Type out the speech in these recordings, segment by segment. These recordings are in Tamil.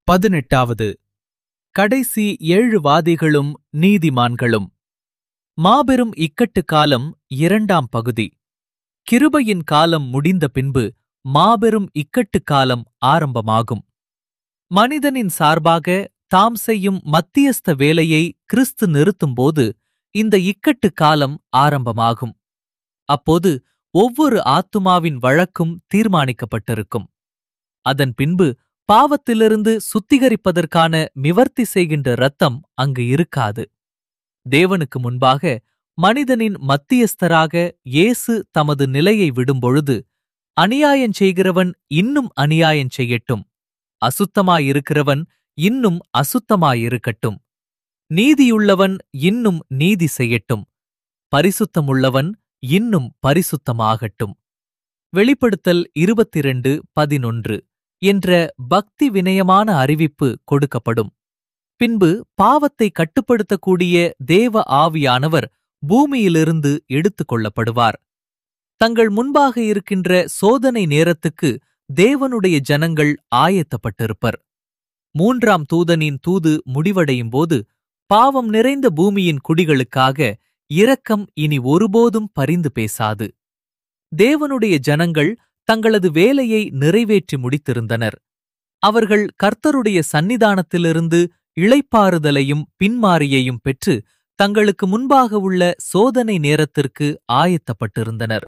பதினெட்டாவது கடைசி ஏழு வாதிகளும் நீதிமான்களும் மாபெரும் இக்கட்டு காலம் இரண்டாம் பகுதி கிருபையின் காலம் முடிந்த பின்பு மாபெரும் இக்கட்டு காலம் ஆரம்பமாகும் மனிதனின் சார்பாக தாம் செய்யும் மத்தியஸ்த வேலையை கிறிஸ்து நிறுத்தும்போது இந்த இக்கட்டு காலம் ஆரம்பமாகும் அப்போது ஒவ்வொரு ஆத்துமாவின் வழக்கும் தீர்மானிக்கப்பட்டிருக்கும் அதன் பின்பு பாவத்திலிருந்து சுத்திகரிப்பதற்கான மிவர்த்தி செய்கின்ற இரத்தம் அங்கு இருக்காது தேவனுக்கு முன்பாக மனிதனின் மத்தியஸ்தராக இயேசு தமது நிலையை விடும்பொழுது அநியாயம் செய்கிறவன் இன்னும் அநியாயம் செய்யட்டும் அசுத்தமாயிருக்கிறவன் இன்னும் அசுத்தமாயிருக்கட்டும் நீதியுள்ளவன் இன்னும் நீதி செய்யட்டும் பரிசுத்தமுள்ளவன் இன்னும் பரிசுத்தமாகட்டும் வெளிப்படுத்தல் இருபத்திரண்டு பதினொன்று என்ற பக்தி வினயமான அறிவிப்பு கொடுக்கப்படும் பின்பு பாவத்தை கட்டுப்படுத்தக்கூடிய தேவ ஆவியானவர் பூமியிலிருந்து எடுத்துக் கொள்ளப்படுவார் தங்கள் முன்பாக இருக்கின்ற சோதனை நேரத்துக்கு தேவனுடைய ஜனங்கள் ஆயத்தப்பட்டிருப்பர் மூன்றாம் தூதனின் தூது முடிவடையும் போது பாவம் நிறைந்த பூமியின் குடிகளுக்காக இரக்கம் இனி ஒருபோதும் பரிந்து பேசாது தேவனுடைய ஜனங்கள் தங்களது வேலையை நிறைவேற்றி முடித்திருந்தனர் அவர்கள் கர்த்தருடைய சந்நிதானத்திலிருந்து இளைப்பாறுதலையும் பின்மாரியையும் பெற்று தங்களுக்கு முன்பாக உள்ள சோதனை நேரத்திற்கு ஆயத்தப்பட்டிருந்தனர்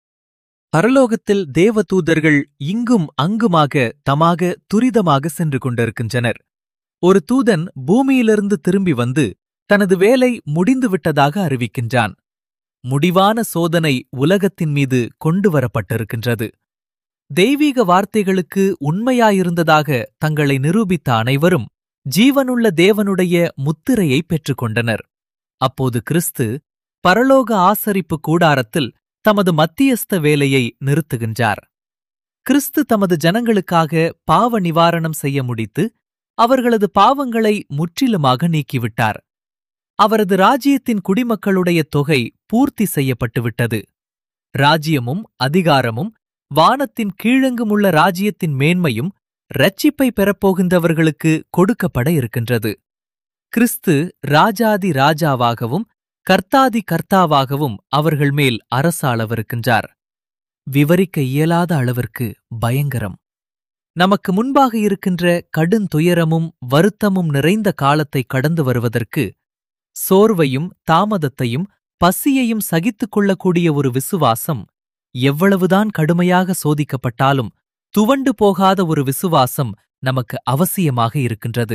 பரலோகத்தில் தேவதூதர்கள் இங்கும் அங்குமாக தமாக துரிதமாக சென்று கொண்டிருக்கின்றனர் ஒரு தூதன் பூமியிலிருந்து திரும்பி வந்து தனது வேலை முடிந்துவிட்டதாக அறிவிக்கின்றான் முடிவான சோதனை உலகத்தின் மீது கொண்டு வரப்பட்டிருக்கின்றது தெய்வீக வார்த்தைகளுக்கு உண்மையாயிருந்ததாக தங்களை நிரூபித்த அனைவரும் ஜீவனுள்ள தேவனுடைய முத்திரையை பெற்றுக்கொண்டனர் அப்போது கிறிஸ்து பரலோக ஆசரிப்பு கூடாரத்தில் தமது மத்தியஸ்த வேலையை நிறுத்துகின்றார் கிறிஸ்து தமது ஜனங்களுக்காக பாவ நிவாரணம் செய்ய முடித்து அவர்களது பாவங்களை முற்றிலுமாக நீக்கிவிட்டார் அவரது ராஜ்யத்தின் குடிமக்களுடைய தொகை பூர்த்தி செய்யப்பட்டுவிட்டது ராஜ்யமும் அதிகாரமும் வானத்தின் கீழெங்குமுள்ள ராஜ்யத்தின் மேன்மையும் ரட்சிப்பை பெறப்போகின்றவர்களுக்கு கொடுக்கப்பட இருக்கின்றது கிறிஸ்து ராஜாதி ராஜாவாகவும் கர்த்தாதி கர்த்தாவாகவும் அவர்கள் மேல் அரசாளவிருக்கின்றார் விவரிக்க இயலாத அளவிற்கு பயங்கரம் நமக்கு முன்பாக இருக்கின்ற கடுந்துயரமும் வருத்தமும் நிறைந்த காலத்தை கடந்து வருவதற்கு சோர்வையும் தாமதத்தையும் பசியையும் சகித்துக் கொள்ளக்கூடிய ஒரு விசுவாசம் எவ்வளவுதான் கடுமையாக சோதிக்கப்பட்டாலும் துவண்டு போகாத ஒரு விசுவாசம் நமக்கு அவசியமாக இருக்கின்றது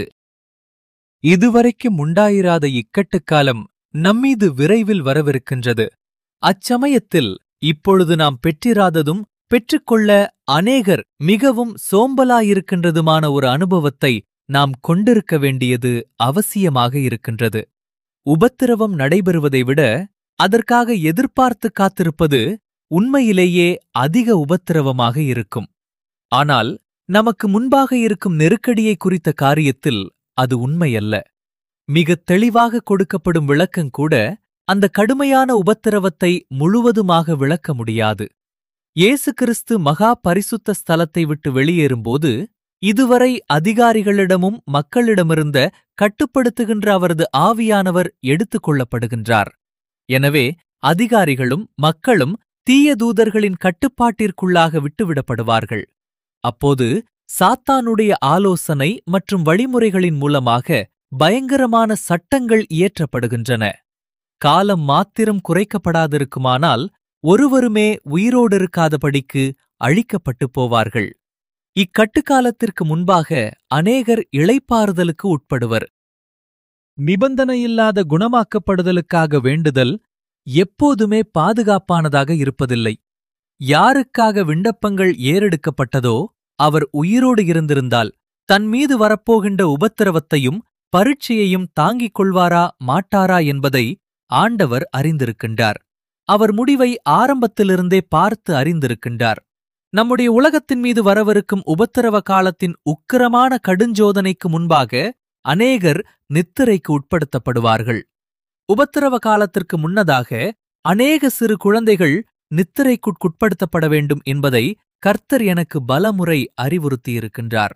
இதுவரைக்கும் உண்டாயிராத இக்கட்டுக்காலம் நம்மீது விரைவில் வரவிருக்கின்றது அச்சமயத்தில் இப்பொழுது நாம் பெற்றிராததும் பெற்றுக்கொள்ள அநேகர் மிகவும் சோம்பலாயிருக்கின்றதுமான ஒரு அனுபவத்தை நாம் கொண்டிருக்க வேண்டியது அவசியமாக இருக்கின்றது உபத்திரவம் நடைபெறுவதை விட அதற்காக எதிர்பார்த்து காத்திருப்பது உண்மையிலேயே அதிக உபத்திரவமாக இருக்கும் ஆனால் நமக்கு முன்பாக இருக்கும் நெருக்கடியை குறித்த காரியத்தில் அது உண்மையல்ல மிகத் தெளிவாக கொடுக்கப்படும் விளக்கங்கூட அந்த கடுமையான உபத்திரவத்தை முழுவதுமாக விளக்க முடியாது இயேசு கிறிஸ்து மகா பரிசுத்த ஸ்தலத்தை விட்டு வெளியேறும்போது இதுவரை அதிகாரிகளிடமும் மக்களிடமிருந்த கட்டுப்படுத்துகின்ற அவரது ஆவியானவர் எடுத்துக் கொள்ளப்படுகின்றார் எனவே அதிகாரிகளும் மக்களும் தீய தூதர்களின் கட்டுப்பாட்டிற்குள்ளாக விட்டுவிடப்படுவார்கள் அப்போது சாத்தானுடைய ஆலோசனை மற்றும் வழிமுறைகளின் மூலமாக பயங்கரமான சட்டங்கள் இயற்றப்படுகின்றன காலம் மாத்திரம் குறைக்கப்படாதிருக்குமானால் ஒருவருமே உயிரோடிருக்காதபடிக்கு அழிக்கப்பட்டு போவார்கள் இக்கட்டுக்காலத்திற்கு முன்பாக அநேகர் இளைப்பாறுதலுக்கு உட்படுவர் நிபந்தனையில்லாத குணமாக்கப்படுதலுக்காக வேண்டுதல் எப்போதுமே பாதுகாப்பானதாக இருப்பதில்லை யாருக்காக விண்ணப்பங்கள் ஏறெடுக்கப்பட்டதோ அவர் உயிரோடு இருந்திருந்தால் தன் மீது வரப்போகின்ற உபத்திரவத்தையும் பரீட்சையையும் தாங்கிக் கொள்வாரா மாட்டாரா என்பதை ஆண்டவர் அறிந்திருக்கின்றார் அவர் முடிவை ஆரம்பத்திலிருந்தே பார்த்து அறிந்திருக்கின்றார் நம்முடைய உலகத்தின் மீது வரவிருக்கும் உபத்திரவ காலத்தின் உக்கிரமான கடுஞ்சோதனைக்கு முன்பாக அநேகர் நித்திரைக்கு உட்படுத்தப்படுவார்கள் உபத்திரவ காலத்திற்கு முன்னதாக அநேக சிறு குழந்தைகள் நித்திரைக்குட்படுத்தப்பட வேண்டும் என்பதை கர்த்தர் எனக்கு பலமுறை அறிவுறுத்தியிருக்கின்றார்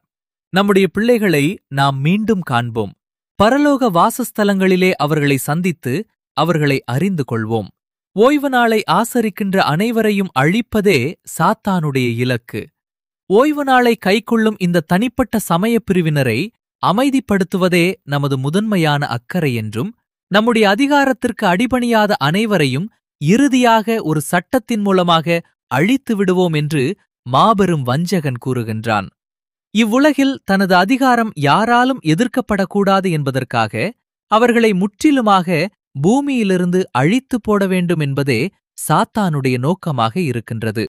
நம்முடைய பிள்ளைகளை நாம் மீண்டும் காண்போம் பரலோக வாசஸ்தலங்களிலே அவர்களை சந்தித்து அவர்களை அறிந்து கொள்வோம் ஓய்வு நாளை ஆசரிக்கின்ற அனைவரையும் அழிப்பதே சாத்தானுடைய இலக்கு ஓய்வு நாளை கைக்கொள்ளும் இந்த தனிப்பட்ட சமயப் பிரிவினரை அமைதிப்படுத்துவதே நமது முதன்மையான அக்கறை என்றும் நம்முடைய அதிகாரத்திற்கு அடிபணியாத அனைவரையும் இறுதியாக ஒரு சட்டத்தின் மூலமாக அழித்து விடுவோம் என்று மாபெரும் வஞ்சகன் கூறுகின்றான் இவ்வுலகில் தனது அதிகாரம் யாராலும் எதிர்க்கப்படக்கூடாது என்பதற்காக அவர்களை முற்றிலுமாக பூமியிலிருந்து அழித்து போட வேண்டும் என்பதே சாத்தானுடைய நோக்கமாக இருக்கின்றது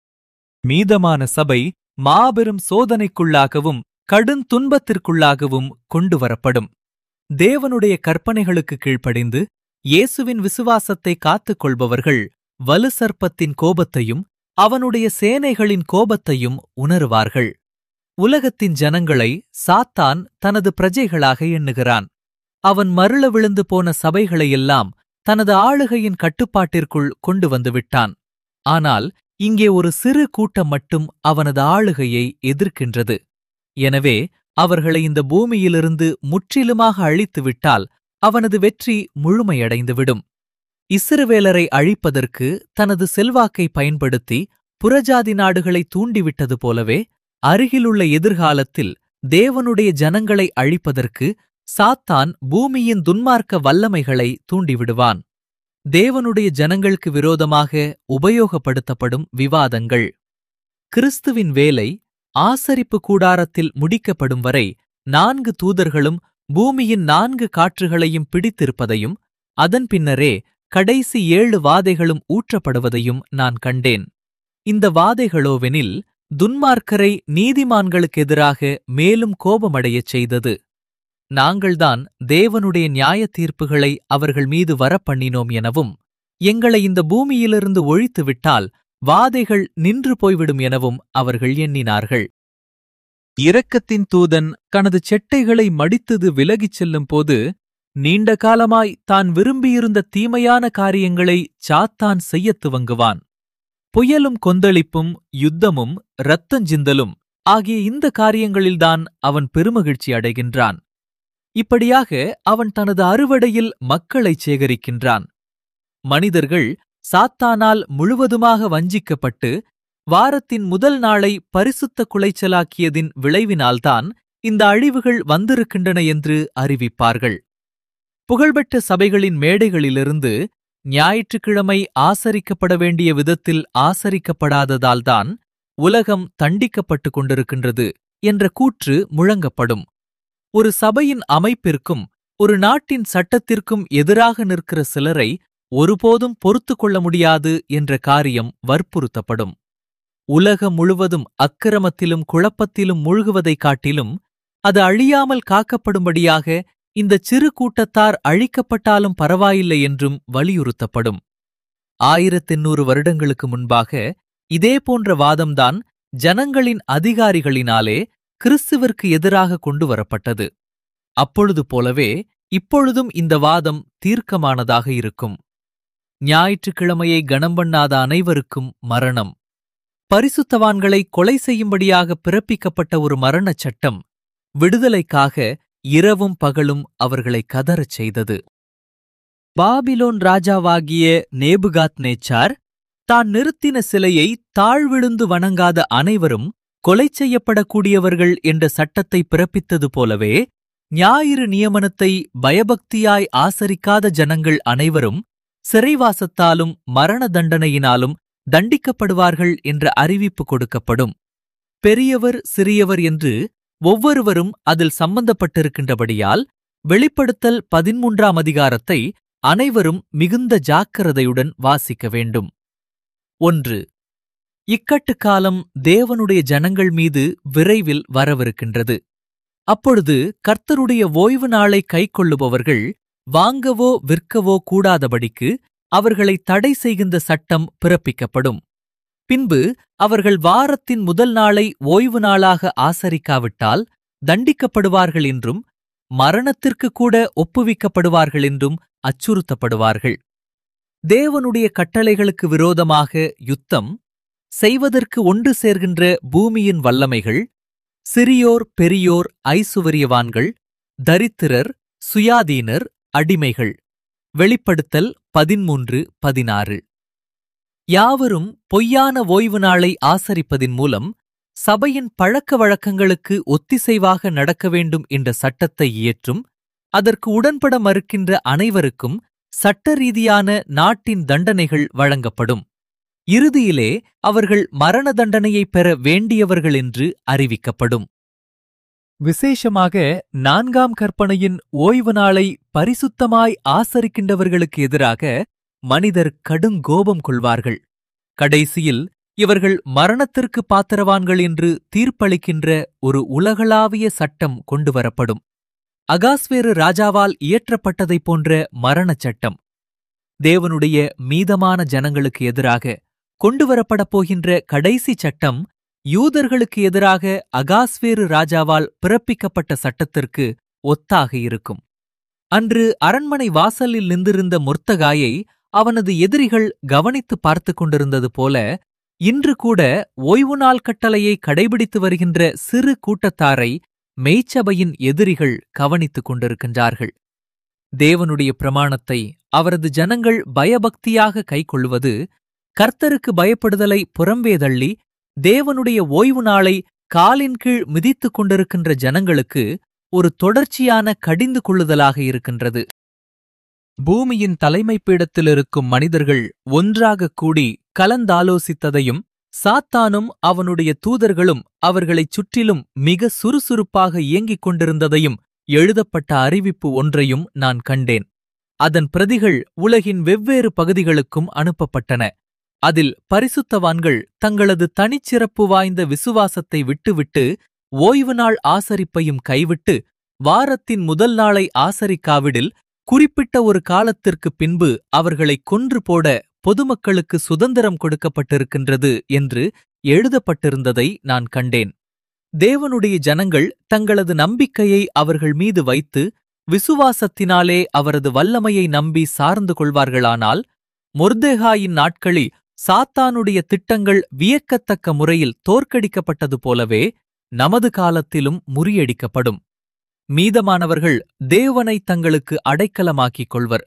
மீதமான சபை மாபெரும் சோதனைக்குள்ளாகவும் கடும் துன்பத்திற்குள்ளாகவும் கொண்டு வரப்படும் தேவனுடைய கற்பனைகளுக்கு கீழ்ப்படிந்து இயேசுவின் விசுவாசத்தை காத்துக் கொள்பவர்கள் வலுசர்ப்பத்தின் கோபத்தையும் அவனுடைய சேனைகளின் கோபத்தையும் உணருவார்கள் உலகத்தின் ஜனங்களை சாத்தான் தனது பிரஜைகளாக எண்ணுகிறான் அவன் மருள விழுந்து போன சபைகளையெல்லாம் தனது ஆளுகையின் கட்டுப்பாட்டிற்குள் கொண்டு வந்து விட்டான் ஆனால் இங்கே ஒரு சிறு கூட்டம் மட்டும் அவனது ஆளுகையை எதிர்க்கின்றது எனவே அவர்களை இந்த பூமியிலிருந்து முற்றிலுமாக அழித்துவிட்டால் அவனது வெற்றி முழுமையடைந்துவிடும் இஸ்ரவேலரை அழிப்பதற்கு தனது செல்வாக்கை பயன்படுத்தி புறஜாதி நாடுகளை தூண்டிவிட்டது போலவே அருகிலுள்ள எதிர்காலத்தில் தேவனுடைய ஜனங்களை அழிப்பதற்கு சாத்தான் பூமியின் துன்மார்க்க வல்லமைகளை தூண்டிவிடுவான் தேவனுடைய ஜனங்களுக்கு விரோதமாக உபயோகப்படுத்தப்படும் விவாதங்கள் கிறிஸ்துவின் வேலை ஆசரிப்பு கூடாரத்தில் முடிக்கப்படும் வரை நான்கு தூதர்களும் பூமியின் நான்கு காற்றுகளையும் பிடித்திருப்பதையும் அதன் பின்னரே கடைசி ஏழு வாதைகளும் ஊற்றப்படுவதையும் நான் கண்டேன் இந்த வாதைகளோவெனில் துன்மார்க்கரை நீதிமான்களுக்கு எதிராக மேலும் கோபமடையச் செய்தது நாங்கள்தான் தேவனுடைய நியாய தீர்ப்புகளை அவர்கள் மீது வரப்பண்ணினோம் எனவும் எங்களை இந்த பூமியிலிருந்து ஒழித்துவிட்டால் வாதைகள் நின்று போய்விடும் எனவும் அவர்கள் எண்ணினார்கள் இரக்கத்தின் தூதன் தனது செட்டைகளை மடித்தது விலகிச் செல்லும் போது நீண்ட காலமாய் தான் விரும்பியிருந்த தீமையான காரியங்களை சாத்தான் செய்யத் துவங்குவான் புயலும் கொந்தளிப்பும் யுத்தமும் இரத்தஞ்சிந்தலும் ஆகிய இந்த காரியங்களில்தான் அவன் பெருமகிழ்ச்சி அடைகின்றான் இப்படியாக அவன் தனது அறுவடையில் மக்களைச் சேகரிக்கின்றான் மனிதர்கள் சாத்தானால் முழுவதுமாக வஞ்சிக்கப்பட்டு வாரத்தின் முதல் நாளை பரிசுத்த குலைச்சலாக்கியதின் விளைவினால்தான் இந்த அழிவுகள் வந்திருக்கின்றன என்று அறிவிப்பார்கள் புகழ்பெற்ற சபைகளின் மேடைகளிலிருந்து ஞாயிற்றுக்கிழமை ஆசரிக்கப்பட வேண்டிய விதத்தில் ஆசரிக்கப்படாததால்தான் உலகம் தண்டிக்கப்பட்டுக் கொண்டிருக்கின்றது என்ற கூற்று முழங்கப்படும் ஒரு சபையின் அமைப்பிற்கும் ஒரு நாட்டின் சட்டத்திற்கும் எதிராக நிற்கிற சிலரை ஒருபோதும் பொறுத்து கொள்ள முடியாது என்ற காரியம் வற்புறுத்தப்படும் உலகம் முழுவதும் அக்கிரமத்திலும் குழப்பத்திலும் மூழ்குவதைக் காட்டிலும் அது அழியாமல் காக்கப்படும்படியாக இந்த சிறு கூட்டத்தார் அழிக்கப்பட்டாலும் பரவாயில்லை என்றும் வலியுறுத்தப்படும் ஆயிரத்தெண்ணூறு வருடங்களுக்கு முன்பாக இதே போன்ற வாதம்தான் ஜனங்களின் அதிகாரிகளினாலே கிறிஸ்துவிற்கு எதிராக கொண்டு வரப்பட்டது அப்பொழுது போலவே இப்பொழுதும் இந்த வாதம் தீர்க்கமானதாக இருக்கும் ஞாயிற்றுக்கிழமையை கனம் பண்ணாத அனைவருக்கும் மரணம் பரிசுத்தவான்களை கொலை செய்யும்படியாக பிறப்பிக்கப்பட்ட ஒரு மரணச் சட்டம் விடுதலைக்காக இரவும் பகலும் அவர்களை கதறச் செய்தது பாபிலோன் ராஜாவாகிய நேபுகாத் நேச்சார் தான் நிறுத்தின சிலையை தாழ்விழுந்து வணங்காத அனைவரும் கொலை செய்யப்படக்கூடியவர்கள் என்ற சட்டத்தை பிறப்பித்தது போலவே ஞாயிறு நியமனத்தை பயபக்தியாய் ஆசரிக்காத ஜனங்கள் அனைவரும் சிறைவாசத்தாலும் மரண தண்டனையினாலும் தண்டிக்கப்படுவார்கள் என்ற அறிவிப்பு கொடுக்கப்படும் பெரியவர் சிறியவர் என்று ஒவ்வொருவரும் அதில் சம்பந்தப்பட்டிருக்கின்றபடியால் வெளிப்படுத்தல் பதிமூன்றாம் அதிகாரத்தை அனைவரும் மிகுந்த ஜாக்கிரதையுடன் வாசிக்க வேண்டும் ஒன்று இக்கட்டு காலம் தேவனுடைய ஜனங்கள் மீது விரைவில் வரவிருக்கின்றது அப்பொழுது கர்த்தருடைய ஓய்வு நாளை கைக்கொள்ளுபவர்கள் வாங்கவோ விற்கவோ கூடாதபடிக்கு அவர்களை தடை செய்கின்ற சட்டம் பிறப்பிக்கப்படும் பின்பு அவர்கள் வாரத்தின் முதல் நாளை ஓய்வு நாளாக ஆசரிக்காவிட்டால் தண்டிக்கப்படுவார்கள் என்றும் மரணத்திற்கு கூட ஒப்புவிக்கப்படுவார்கள் என்றும் அச்சுறுத்தப்படுவார்கள் தேவனுடைய கட்டளைகளுக்கு விரோதமாக யுத்தம் செய்வதற்கு ஒன்று சேர்கின்ற பூமியின் வல்லமைகள் சிறியோர் பெரியோர் ஐசுவரியவான்கள் தரித்திரர் சுயாதீனர் அடிமைகள் வெளிப்படுத்தல் பதிமூன்று பதினாறு யாவரும் பொய்யான ஓய்வு நாளை ஆசரிப்பதின் மூலம் சபையின் பழக்க வழக்கங்களுக்கு ஒத்திசைவாக நடக்க வேண்டும் என்ற சட்டத்தை இயற்றும் அதற்கு உடன்பட மறுக்கின்ற அனைவருக்கும் சட்ட ரீதியான நாட்டின் தண்டனைகள் வழங்கப்படும் இறுதியிலே அவர்கள் மரண தண்டனையை பெற வேண்டியவர்கள் என்று அறிவிக்கப்படும் விசேஷமாக நான்காம் கற்பனையின் ஓய்வு நாளை பரிசுத்தமாய் ஆசரிக்கின்றவர்களுக்கு எதிராக மனிதர் கடுங்கோபம் கொள்வார்கள் கடைசியில் இவர்கள் மரணத்திற்கு பாத்திரவான்கள் என்று தீர்ப்பளிக்கின்ற ஒரு உலகளாவிய சட்டம் கொண்டுவரப்படும் அகாஸ்வேரு ராஜாவால் இயற்றப்பட்டதைப் போன்ற மரணச் சட்டம் தேவனுடைய மீதமான ஜனங்களுக்கு எதிராக கொண்டுவரப்படப் போகின்ற கடைசி சட்டம் யூதர்களுக்கு எதிராக அகாஸ்வேரு ராஜாவால் பிறப்பிக்கப்பட்ட சட்டத்திற்கு ஒத்தாக இருக்கும் அன்று அரண்மனை வாசலில் நின்றிருந்த முர்த்தகாயை அவனது எதிரிகள் கவனித்து பார்த்துக் கொண்டிருந்தது போல இன்று கூட ஓய்வு நாள் கட்டளையை கடைபிடித்து வருகின்ற சிறு கூட்டத்தாரை மெய்ச்சபையின் எதிரிகள் கவனித்துக் கொண்டிருக்கின்றார்கள் தேவனுடைய பிரமாணத்தை அவரது ஜனங்கள் பயபக்தியாக கைக்கொள்வது கர்த்தருக்கு பயப்படுதலை புறம்பே தள்ளி தேவனுடைய ஓய்வு நாளை காலின் கீழ் மிதித்துக் கொண்டிருக்கின்ற ஜனங்களுக்கு ஒரு தொடர்ச்சியான கடிந்து கொள்ளுதலாக இருக்கின்றது பூமியின் தலைமை பீடத்தில் இருக்கும் மனிதர்கள் ஒன்றாகக் கூடி கலந்தாலோசித்ததையும் சாத்தானும் அவனுடைய தூதர்களும் அவர்களைச் சுற்றிலும் மிக சுறுசுறுப்பாக இயங்கிக் கொண்டிருந்ததையும் எழுதப்பட்ட அறிவிப்பு ஒன்றையும் நான் கண்டேன் அதன் பிரதிகள் உலகின் வெவ்வேறு பகுதிகளுக்கும் அனுப்பப்பட்டன அதில் பரிசுத்தவான்கள் தங்களது தனிச்சிறப்பு வாய்ந்த விசுவாசத்தை விட்டுவிட்டு ஓய்வு நாள் ஆசரிப்பையும் கைவிட்டு வாரத்தின் முதல் நாளை ஆசரிக்காவிடில் குறிப்பிட்ட ஒரு காலத்திற்குப் பின்பு அவர்களை கொன்று போட பொதுமக்களுக்கு சுதந்திரம் கொடுக்கப்பட்டிருக்கின்றது என்று எழுதப்பட்டிருந்ததை நான் கண்டேன் தேவனுடைய ஜனங்கள் தங்களது நம்பிக்கையை அவர்கள் மீது வைத்து விசுவாசத்தினாலே அவரது வல்லமையை நம்பி சார்ந்து கொள்வார்களானால் மொர்தேகாயின் நாட்களில் சாத்தானுடைய திட்டங்கள் வியக்கத்தக்க முறையில் தோற்கடிக்கப்பட்டது போலவே நமது காலத்திலும் முறியடிக்கப்படும் மீதமானவர்கள் தேவனை தங்களுக்கு அடைக்கலமாக்கிக் கொள்வர்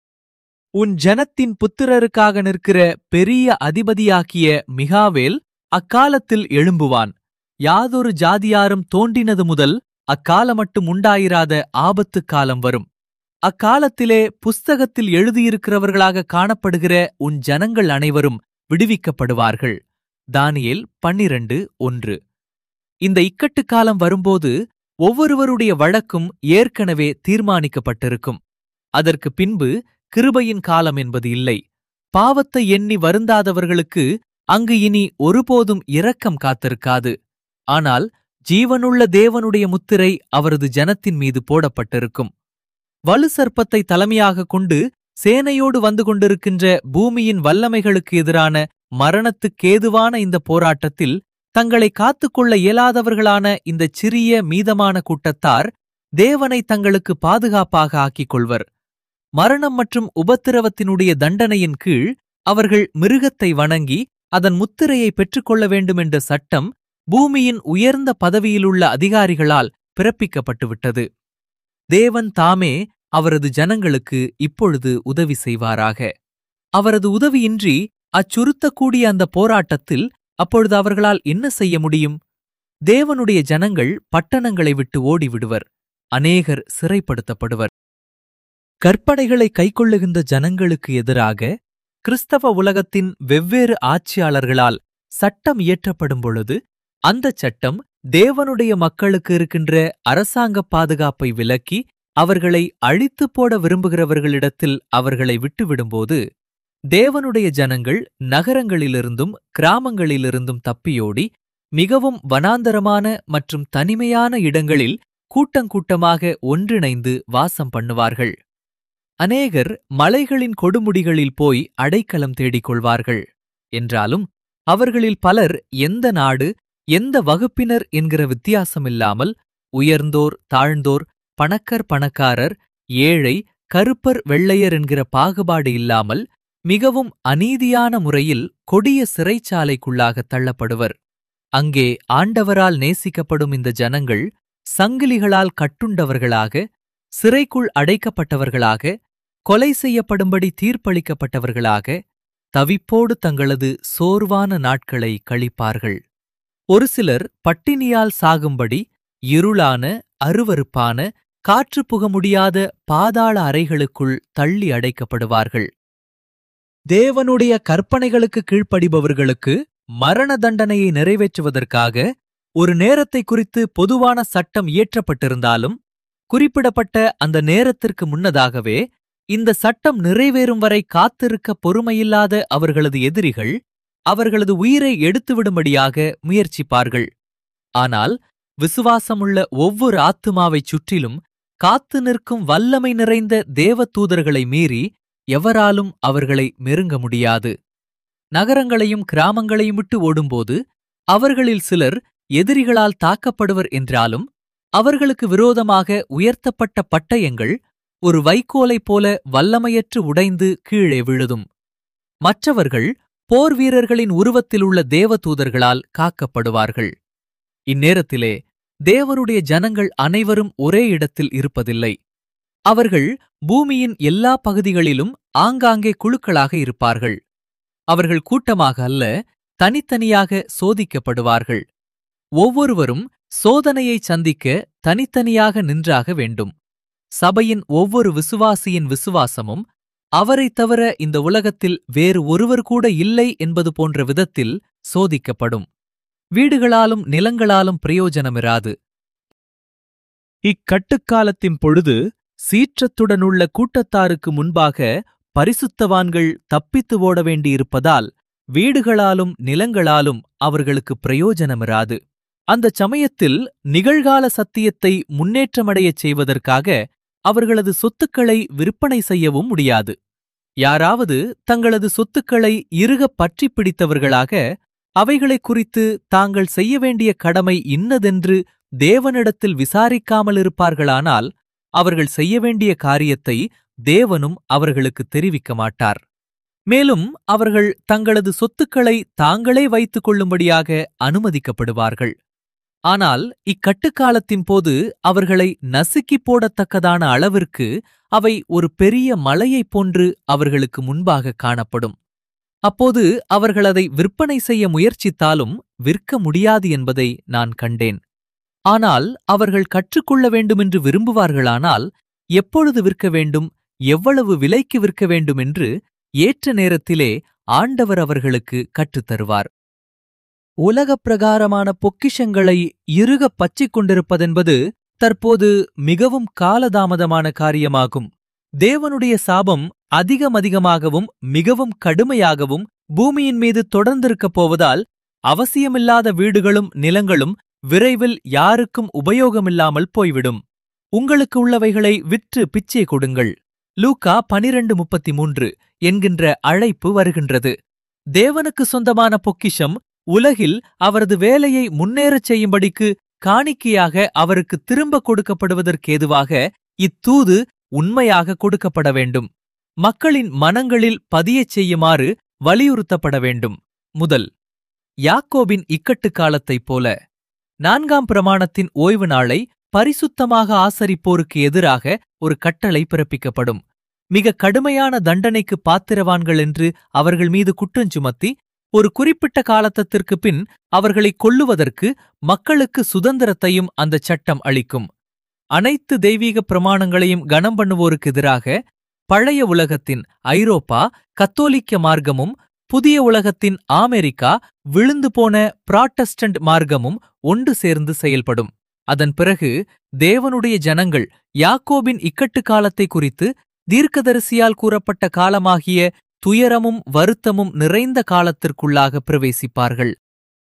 உன் ஜனத்தின் புத்திரருக்காக நிற்கிற பெரிய அதிபதியாக்கிய மிகாவேல் அக்காலத்தில் எழும்புவான் யாதொரு ஜாதியாரும் தோன்றினது முதல் அக்காலமட்டும் உண்டாயிராத ஆபத்து காலம் வரும் அக்காலத்திலே புஸ்தகத்தில் எழுதியிருக்கிறவர்களாக காணப்படுகிற உன் ஜனங்கள் அனைவரும் விடுவிக்கப்படுவார்கள் தானியேல் பன்னிரண்டு ஒன்று இந்த இக்கட்டு காலம் வரும்போது ஒவ்வொருவருடைய வழக்கும் ஏற்கனவே தீர்மானிக்கப்பட்டிருக்கும் அதற்கு பின்பு கிருபையின் காலம் என்பது இல்லை பாவத்தை எண்ணி வருந்தாதவர்களுக்கு அங்கு இனி ஒருபோதும் இரக்கம் காத்திருக்காது ஆனால் ஜீவனுள்ள தேவனுடைய முத்திரை அவரது ஜனத்தின் மீது போடப்பட்டிருக்கும் வலு சர்ப்பத்தை தலைமையாகக் கொண்டு சேனையோடு வந்து கொண்டிருக்கின்ற பூமியின் வல்லமைகளுக்கு எதிரான மரணத்துக்கேதுவான இந்த போராட்டத்தில் தங்களை காத்துக்கொள்ள இயலாதவர்களான இந்த சிறிய மீதமான கூட்டத்தார் தேவனை தங்களுக்கு பாதுகாப்பாக ஆக்கிக் கொள்வர் மரணம் மற்றும் உபத்திரவத்தினுடைய தண்டனையின் கீழ் அவர்கள் மிருகத்தை வணங்கி அதன் முத்திரையை பெற்றுக்கொள்ள வேண்டும் என்ற சட்டம் பூமியின் உயர்ந்த பதவியிலுள்ள அதிகாரிகளால் பிறப்பிக்கப்பட்டுவிட்டது தேவன் தாமே அவரது ஜனங்களுக்கு இப்பொழுது உதவி செய்வாராக அவரது உதவியின்றி அச்சுறுத்தக்கூடிய அந்த போராட்டத்தில் அப்பொழுது அவர்களால் என்ன செய்ய முடியும் தேவனுடைய ஜனங்கள் பட்டணங்களை விட்டு ஓடிவிடுவர் அநேகர் சிறைப்படுத்தப்படுவர் கற்பனைகளை கைக்கொள்ளுகின்ற ஜனங்களுக்கு எதிராக கிறிஸ்தவ உலகத்தின் வெவ்வேறு ஆட்சியாளர்களால் சட்டம் இயற்றப்படும் பொழுது அந்தச் சட்டம் தேவனுடைய மக்களுக்கு இருக்கின்ற அரசாங்க பாதுகாப்பை விலக்கி அவர்களை அழித்துப் போட விரும்புகிறவர்களிடத்தில் அவர்களை விட்டுவிடும்போது தேவனுடைய ஜனங்கள் நகரங்களிலிருந்தும் கிராமங்களிலிருந்தும் தப்பியோடி மிகவும் வனாந்தரமான மற்றும் தனிமையான இடங்களில் கூட்டங்கூட்டமாக ஒன்றிணைந்து வாசம் பண்ணுவார்கள் அநேகர் மலைகளின் கொடுமுடிகளில் போய் அடைக்கலம் தேடிக் கொள்வார்கள் என்றாலும் அவர்களில் பலர் எந்த நாடு எந்த வகுப்பினர் என்கிற வித்தியாசமில்லாமல் உயர்ந்தோர் தாழ்ந்தோர் பணக்கர் பணக்காரர் ஏழை கருப்பர் வெள்ளையர் என்கிற பாகுபாடு இல்லாமல் மிகவும் அநீதியான முறையில் கொடிய சிறைச்சாலைக்குள்ளாக தள்ளப்படுவர் அங்கே ஆண்டவரால் நேசிக்கப்படும் இந்த ஜனங்கள் சங்கிலிகளால் கட்டுண்டவர்களாக சிறைக்குள் அடைக்கப்பட்டவர்களாக கொலை செய்யப்படும்படி தீர்ப்பளிக்கப்பட்டவர்களாக தவிப்போடு தங்களது சோர்வான நாட்களை கழிப்பார்கள் ஒரு சிலர் பட்டினியால் சாகும்படி இருளான அருவருப்பான காற்று புக முடியாத பாதாள அறைகளுக்குள் தள்ளி அடைக்கப்படுவார்கள் தேவனுடைய கற்பனைகளுக்கு கீழ்ப்படிபவர்களுக்கு மரண தண்டனையை நிறைவேற்றுவதற்காக ஒரு நேரத்தை குறித்து பொதுவான சட்டம் இயற்றப்பட்டிருந்தாலும் குறிப்பிடப்பட்ட அந்த நேரத்திற்கு முன்னதாகவே இந்த சட்டம் நிறைவேறும் வரை காத்திருக்க பொறுமையில்லாத அவர்களது எதிரிகள் அவர்களது உயிரை எடுத்துவிடும்படியாக முயற்சிப்பார்கள் ஆனால் விசுவாசமுள்ள ஒவ்வொரு ஆத்துமாவைச் சுற்றிலும் காத்து நிற்கும் வல்லமை நிறைந்த தேவ தூதர்களை மீறி எவராலும் அவர்களை நெருங்க முடியாது நகரங்களையும் கிராமங்களையும் விட்டு ஓடும்போது அவர்களில் சிலர் எதிரிகளால் தாக்கப்படுவர் என்றாலும் அவர்களுக்கு விரோதமாக உயர்த்தப்பட்ட பட்டயங்கள் ஒரு வைக்கோலைப் போல வல்லமையற்று உடைந்து கீழே விழுதும் மற்றவர்கள் போர் வீரர்களின் உருவத்தில் உள்ள தேவதூதர்களால் காக்கப்படுவார்கள் இந்நேரத்திலே தேவனுடைய ஜனங்கள் அனைவரும் ஒரே இடத்தில் இருப்பதில்லை அவர்கள் பூமியின் எல்லா பகுதிகளிலும் ஆங்காங்கே குழுக்களாக இருப்பார்கள் அவர்கள் கூட்டமாக அல்ல தனித்தனியாக சோதிக்கப்படுவார்கள் ஒவ்வொருவரும் சோதனையை சந்திக்க தனித்தனியாக நின்றாக வேண்டும் சபையின் ஒவ்வொரு விசுவாசியின் விசுவாசமும் அவரைத் தவிர இந்த உலகத்தில் வேறு ஒருவர் கூட இல்லை என்பது போன்ற விதத்தில் சோதிக்கப்படும் வீடுகளாலும் நிலங்களாலும் பிரயோஜனமிராது இக்கட்டுக்காலத்தின் பொழுது சீற்றத்துடனுள்ள கூட்டத்தாருக்கு முன்பாக பரிசுத்தவான்கள் தப்பித்து ஓட வேண்டியிருப்பதால் வீடுகளாலும் நிலங்களாலும் அவர்களுக்கு பிரயோஜனமிராது அந்தச் சமயத்தில் நிகழ்கால சத்தியத்தை முன்னேற்றமடையச் செய்வதற்காக அவர்களது சொத்துக்களை விற்பனை செய்யவும் முடியாது யாராவது தங்களது சொத்துக்களை இறுகப் பற்றிப் பிடித்தவர்களாக அவைகளைக் குறித்து தாங்கள் செய்ய வேண்டிய கடமை இன்னதென்று தேவனிடத்தில் விசாரிக்காமல் இருப்பார்களானால் அவர்கள் செய்ய வேண்டிய காரியத்தை தேவனும் அவர்களுக்கு தெரிவிக்க மாட்டார் மேலும் அவர்கள் தங்களது சொத்துக்களை தாங்களே வைத்துக் கொள்ளும்படியாக அனுமதிக்கப்படுவார்கள் ஆனால் இக்கட்டுக்காலத்தின் போது அவர்களை நசுக்கிப் போடத்தக்கதான அளவிற்கு அவை ஒரு பெரிய மலையைப் போன்று அவர்களுக்கு முன்பாக காணப்படும் அப்போது அவர்கள் அதை விற்பனை செய்ய முயற்சித்தாலும் விற்க முடியாது என்பதை நான் கண்டேன் ஆனால் அவர்கள் கற்றுக்கொள்ள வேண்டுமென்று விரும்புவார்களானால் எப்பொழுது விற்க வேண்டும் எவ்வளவு விலைக்கு விற்க வேண்டும் என்று ஏற்ற நேரத்திலே ஆண்டவர் அவர்களுக்கு கற்றுத் தருவார் உலகப் பிரகாரமான பொக்கிஷங்களை இறுகப் பற்றிக் கொண்டிருப்பதென்பது தற்போது மிகவும் காலதாமதமான காரியமாகும் தேவனுடைய சாபம் அதிகமதிகமாகவும் மிகவும் கடுமையாகவும் பூமியின் மீது தொடர்ந்திருக்கப் போவதால் அவசியமில்லாத வீடுகளும் நிலங்களும் விரைவில் யாருக்கும் உபயோகமில்லாமல் போய்விடும் உங்களுக்கு உள்ளவைகளை விற்று பிச்சை கொடுங்கள் லூக்கா பனிரெண்டு முப்பத்தி மூன்று என்கின்ற அழைப்பு வருகின்றது தேவனுக்கு சொந்தமான பொக்கிஷம் உலகில் அவரது வேலையை முன்னேறச் செய்யும்படிக்கு காணிக்கையாக அவருக்கு திரும்ப கொடுக்கப்படுவதற்கேதுவாக இத்தூது உண்மையாக கொடுக்கப்பட வேண்டும் மக்களின் மனங்களில் பதியச் செய்யுமாறு வலியுறுத்தப்பட வேண்டும் முதல் யாக்கோபின் இக்கட்டுக் காலத்தைப் போல நான்காம் பிரமாணத்தின் ஓய்வு நாளை பரிசுத்தமாக ஆசரிப்போருக்கு எதிராக ஒரு கட்டளை பிறப்பிக்கப்படும் மிக கடுமையான தண்டனைக்கு பாத்திரவான்கள் என்று அவர்கள் மீது குற்றஞ்சுமத்தி ஒரு குறிப்பிட்ட காலத்திற்கு பின் அவர்களை கொல்லுவதற்கு மக்களுக்கு சுதந்திரத்தையும் அந்த சட்டம் அளிக்கும் அனைத்து தெய்வீக பிரமாணங்களையும் கனம் பண்ணுவோருக்கு எதிராக பழைய உலகத்தின் ஐரோப்பா கத்தோலிக்க மார்க்கமும் புதிய உலகத்தின் ஆமெரிக்கா விழுந்து போன புராட்டஸ்டன்ட் மார்க்கமும் ஒன்று சேர்ந்து செயல்படும் அதன் பிறகு தேவனுடைய ஜனங்கள் யாக்கோபின் இக்கட்டு காலத்தை குறித்து தீர்க்கதரிசியால் கூறப்பட்ட காலமாகிய துயரமும் வருத்தமும் நிறைந்த காலத்திற்குள்ளாக பிரவேசிப்பார்கள்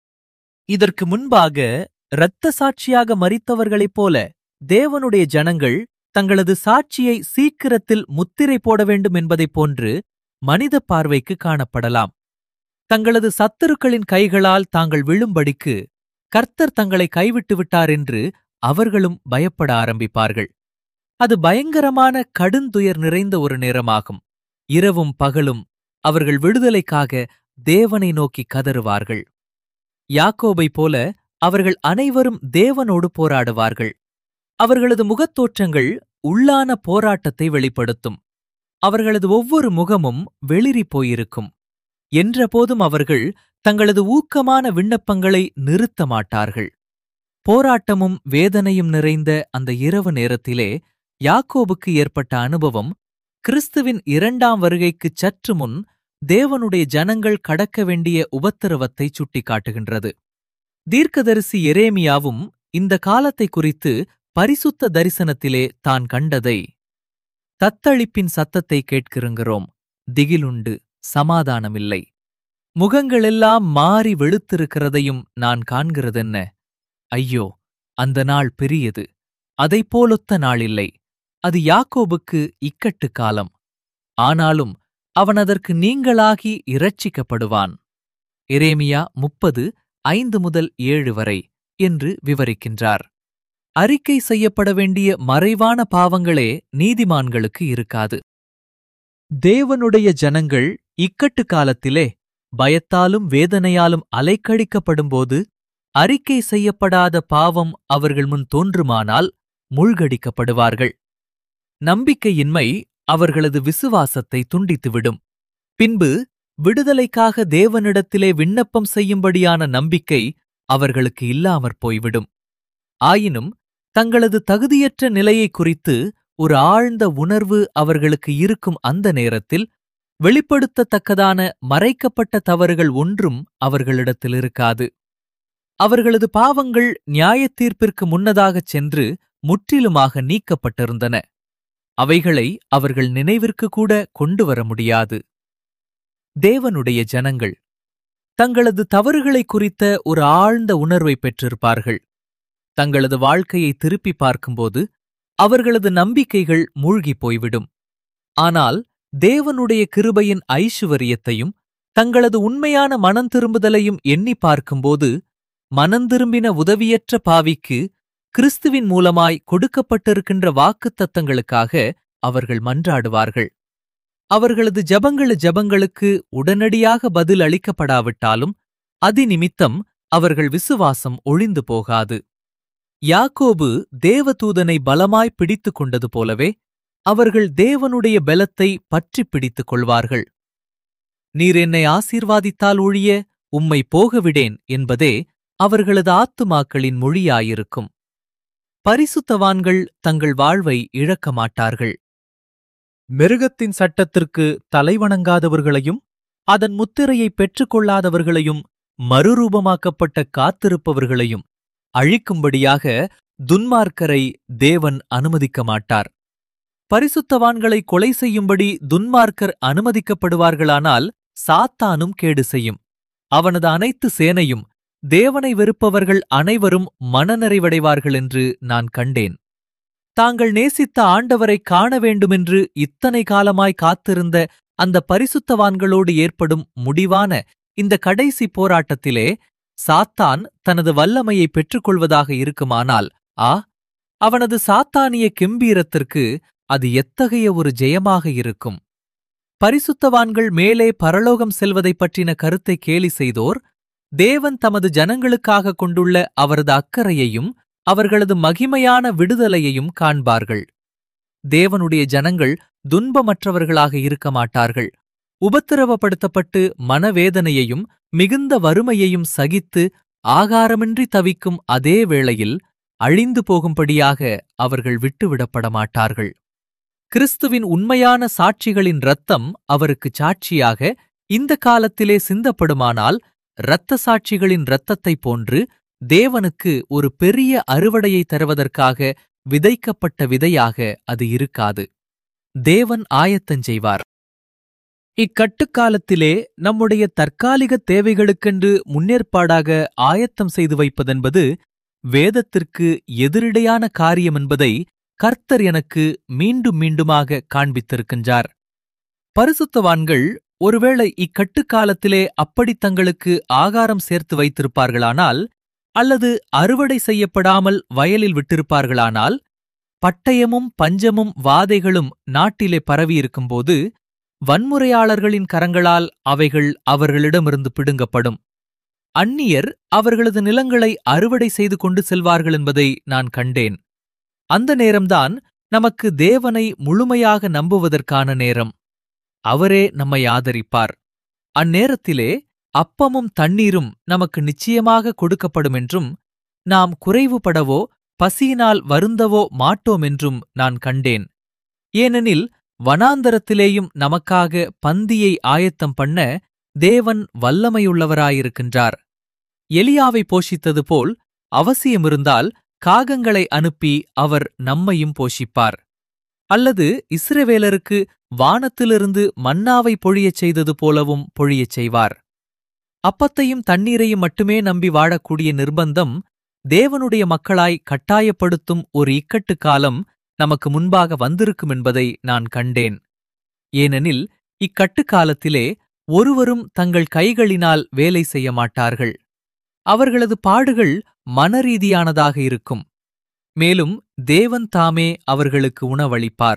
இதற்கு முன்பாக இரத்த சாட்சியாக மரித்தவர்களைப் போல தேவனுடைய ஜனங்கள் தங்களது சாட்சியை சீக்கிரத்தில் முத்திரை போட வேண்டும் என்பதைப் போன்று மனித பார்வைக்கு காணப்படலாம் தங்களது சத்துருக்களின் கைகளால் தாங்கள் விழும்படிக்கு கர்த்தர் தங்களை கைவிட்டு விட்டார் என்று அவர்களும் பயப்பட ஆரம்பிப்பார்கள் அது பயங்கரமான கடுந்துயர் நிறைந்த ஒரு நேரமாகும் இரவும் பகலும் அவர்கள் விடுதலைக்காக தேவனை நோக்கி கதறுவார்கள் யாக்கோபைப் போல அவர்கள் அனைவரும் தேவனோடு போராடுவார்கள் அவர்களது முகத்தோற்றங்கள் உள்ளான போராட்டத்தை வெளிப்படுத்தும் அவர்களது ஒவ்வொரு முகமும் வெளிரி போயிருக்கும் என்றபோதும் அவர்கள் தங்களது ஊக்கமான விண்ணப்பங்களை நிறுத்த மாட்டார்கள் போராட்டமும் வேதனையும் நிறைந்த அந்த இரவு நேரத்திலே யாக்கோபுக்கு ஏற்பட்ட அனுபவம் கிறிஸ்துவின் இரண்டாம் வருகைக்குச் சற்று முன் தேவனுடைய ஜனங்கள் கடக்க வேண்டிய உபத்திரவத்தை சுட்டிக்காட்டுகின்றது தீர்க்கதரிசி எரேமியாவும் இந்த காலத்தை குறித்து பரிசுத்த தரிசனத்திலே தான் கண்டதை தத்தளிப்பின் சத்தத்தை கேட்கிறோம் திகிலுண்டு சமாதானமில்லை முகங்களெல்லாம் மாறி வெளுத்திருக்கிறதையும் நான் காண்கிறதென்ன ஐயோ அந்த நாள் பெரியது அதைப் போலொத்த நாளில்லை அது யாக்கோபுக்கு இக்கட்டு காலம் ஆனாலும் அவன் அதற்கு நீங்களாகி இரட்சிக்கப்படுவான் எரேமியா முப்பது ஐந்து முதல் ஏழு வரை என்று விவரிக்கின்றார் அறிக்கை செய்யப்பட வேண்டிய மறைவான பாவங்களே நீதிமான்களுக்கு இருக்காது தேவனுடைய ஜனங்கள் இக்கட்டு காலத்திலே பயத்தாலும் வேதனையாலும் அலைக்கழிக்கப்படும்போது அறிக்கை செய்யப்படாத பாவம் அவர்கள் முன் தோன்றுமானால் மூழ்கடிக்கப்படுவார்கள் நம்பிக்கையின்மை அவர்களது விசுவாசத்தை துண்டித்துவிடும் பின்பு விடுதலைக்காக தேவனிடத்திலே விண்ணப்பம் செய்யும்படியான நம்பிக்கை அவர்களுக்கு இல்லாமற் போய்விடும் ஆயினும் தங்களது தகுதியற்ற நிலையை குறித்து ஒரு ஆழ்ந்த உணர்வு அவர்களுக்கு இருக்கும் அந்த நேரத்தில் வெளிப்படுத்தத்தக்கதான மறைக்கப்பட்ட தவறுகள் ஒன்றும் அவர்களிடத்தில் இருக்காது அவர்களது பாவங்கள் நியாயத்தீர்ப்பிற்கு முன்னதாகச் சென்று முற்றிலுமாக நீக்கப்பட்டிருந்தன அவைகளை அவர்கள் நினைவிற்கு கூட கொண்டு வர முடியாது தேவனுடைய ஜனங்கள் தங்களது தவறுகளை குறித்த ஒரு ஆழ்ந்த உணர்வை பெற்றிருப்பார்கள் தங்களது வாழ்க்கையை திருப்பி பார்க்கும்போது அவர்களது நம்பிக்கைகள் மூழ்கிப் போய்விடும் ஆனால் தேவனுடைய கிருபையின் ஐசுவரியத்தையும் தங்களது உண்மையான மனந்திரும்புதலையும் எண்ணி பார்க்கும்போது மனந்திரும்பின உதவியற்ற பாவிக்கு கிறிஸ்துவின் மூலமாய் கொடுக்கப்பட்டிருக்கின்ற வாக்குத்தத்தங்களுக்காக அவர்கள் மன்றாடுவார்கள் அவர்களது ஜபங்களு ஜபங்களுக்கு உடனடியாக பதில் அளிக்கப்படாவிட்டாலும் அதிநிமித்தம் அவர்கள் விசுவாசம் ஒழிந்து போகாது யாக்கோபு தேவதூதனை பலமாய் பிடித்துக் கொண்டது போலவே அவர்கள் தேவனுடைய பலத்தை பற்றிப் பிடித்துக் கொள்வார்கள் நீர் என்னை ஆசீர்வாதித்தால் ஒழிய உம்மை போகவிடேன் என்பதே அவர்களது ஆத்துமாக்களின் மொழியாயிருக்கும் பரிசுத்தவான்கள் தங்கள் வாழ்வை இழக்க மாட்டார்கள் மிருகத்தின் சட்டத்திற்கு தலைவணங்காதவர்களையும் அதன் முத்திரையை பெற்றுக்கொள்ளாதவர்களையும் மறுரூபமாக்கப்பட்ட காத்திருப்பவர்களையும் அழிக்கும்படியாக துன்மார்க்கரை தேவன் அனுமதிக்க மாட்டார் பரிசுத்தவான்களை கொலை செய்யும்படி துன்மார்க்கர் அனுமதிக்கப்படுவார்களானால் சாத்தானும் கேடு செய்யும் அவனது அனைத்து சேனையும் தேவனை வெறுப்பவர்கள் அனைவரும் மனநிறைவடைவார்கள் என்று நான் கண்டேன் தாங்கள் நேசித்த ஆண்டவரை காண வேண்டுமென்று இத்தனை காலமாய் காத்திருந்த அந்த பரிசுத்தவான்களோடு ஏற்படும் முடிவான இந்த கடைசி போராட்டத்திலே சாத்தான் தனது வல்லமையை பெற்றுக்கொள்வதாக இருக்குமானால் ஆ அவனது சாத்தானிய கெம்பீரத்திற்கு அது எத்தகைய ஒரு ஜெயமாக இருக்கும் பரிசுத்தவான்கள் மேலே பரலோகம் செல்வதைப் பற்றின கருத்தை கேலி செய்தோர் தேவன் தமது ஜனங்களுக்காக கொண்டுள்ள அவரது அக்கறையையும் அவர்களது மகிமையான விடுதலையையும் காண்பார்கள் தேவனுடைய ஜனங்கள் துன்பமற்றவர்களாக இருக்க மாட்டார்கள் உபத்திரவப்படுத்தப்பட்டு மனவேதனையையும் மிகுந்த வறுமையையும் சகித்து ஆகாரமின்றி தவிக்கும் அதே வேளையில் அழிந்து போகும்படியாக அவர்கள் விட்டுவிடப்பட மாட்டார்கள் கிறிஸ்துவின் உண்மையான சாட்சிகளின் இரத்தம் அவருக்கு சாட்சியாக இந்த காலத்திலே சிந்தப்படுமானால் இரத்த சாட்சிகளின் இரத்தத்தைப் போன்று தேவனுக்கு ஒரு பெரிய அறுவடையை தருவதற்காக விதைக்கப்பட்ட விதையாக அது இருக்காது தேவன் ஆயத்தஞ்செய்வார் இக்கட்டுக்காலத்திலே நம்முடைய தற்காலிக தேவைகளுக்கென்று முன்னேற்பாடாக ஆயத்தம் செய்து வைப்பதென்பது வேதத்திற்கு எதிரிடையான காரியம் என்பதை கர்த்தர் எனக்கு மீண்டும் மீண்டுமாக காண்பித்திருக்கின்றார் பரிசுத்தவான்கள் ஒருவேளை இக்கட்டுக்காலத்திலே அப்படி தங்களுக்கு ஆகாரம் சேர்த்து வைத்திருப்பார்களானால் அல்லது அறுவடை செய்யப்படாமல் வயலில் விட்டிருப்பார்களானால் பட்டயமும் பஞ்சமும் வாதைகளும் நாட்டிலே பரவியிருக்கும்போது வன்முறையாளர்களின் கரங்களால் அவைகள் அவர்களிடமிருந்து பிடுங்கப்படும் அந்நியர் அவர்களது நிலங்களை அறுவடை செய்து கொண்டு செல்வார்கள் என்பதை நான் கண்டேன் அந்த நேரம்தான் நமக்கு தேவனை முழுமையாக நம்புவதற்கான நேரம் அவரே நம்மை ஆதரிப்பார் அந்நேரத்திலே அப்பமும் தண்ணீரும் நமக்கு நிச்சயமாக கொடுக்கப்படும் என்றும் நாம் குறைவுபடவோ பசியினால் வருந்தவோ மாட்டோம் என்றும் நான் கண்டேன் ஏனெனில் வனாந்தரத்திலேயும் நமக்காக பந்தியை ஆயத்தம் பண்ண தேவன் வல்லமையுள்ளவராயிருக்கின்றார் எலியாவை போஷித்தது போல் அவசியமிருந்தால் காகங்களை அனுப்பி அவர் நம்மையும் போஷிப்பார் அல்லது இஸ்ரவேலருக்கு வானத்திலிருந்து மன்னாவை பொழியச் செய்தது போலவும் பொழியச் செய்வார் அப்பத்தையும் தண்ணீரையும் மட்டுமே நம்பி வாழக்கூடிய நிர்பந்தம் தேவனுடைய மக்களாய் கட்டாயப்படுத்தும் ஒரு இக்கட்டு காலம் நமக்கு முன்பாக வந்திருக்கும் என்பதை நான் கண்டேன் ஏனெனில் இக்கட்டு காலத்திலே ஒருவரும் தங்கள் கைகளினால் வேலை செய்ய மாட்டார்கள் அவர்களது பாடுகள் மனரீதியானதாக இருக்கும் மேலும் தேவன் தாமே அவர்களுக்கு உணவளிப்பார்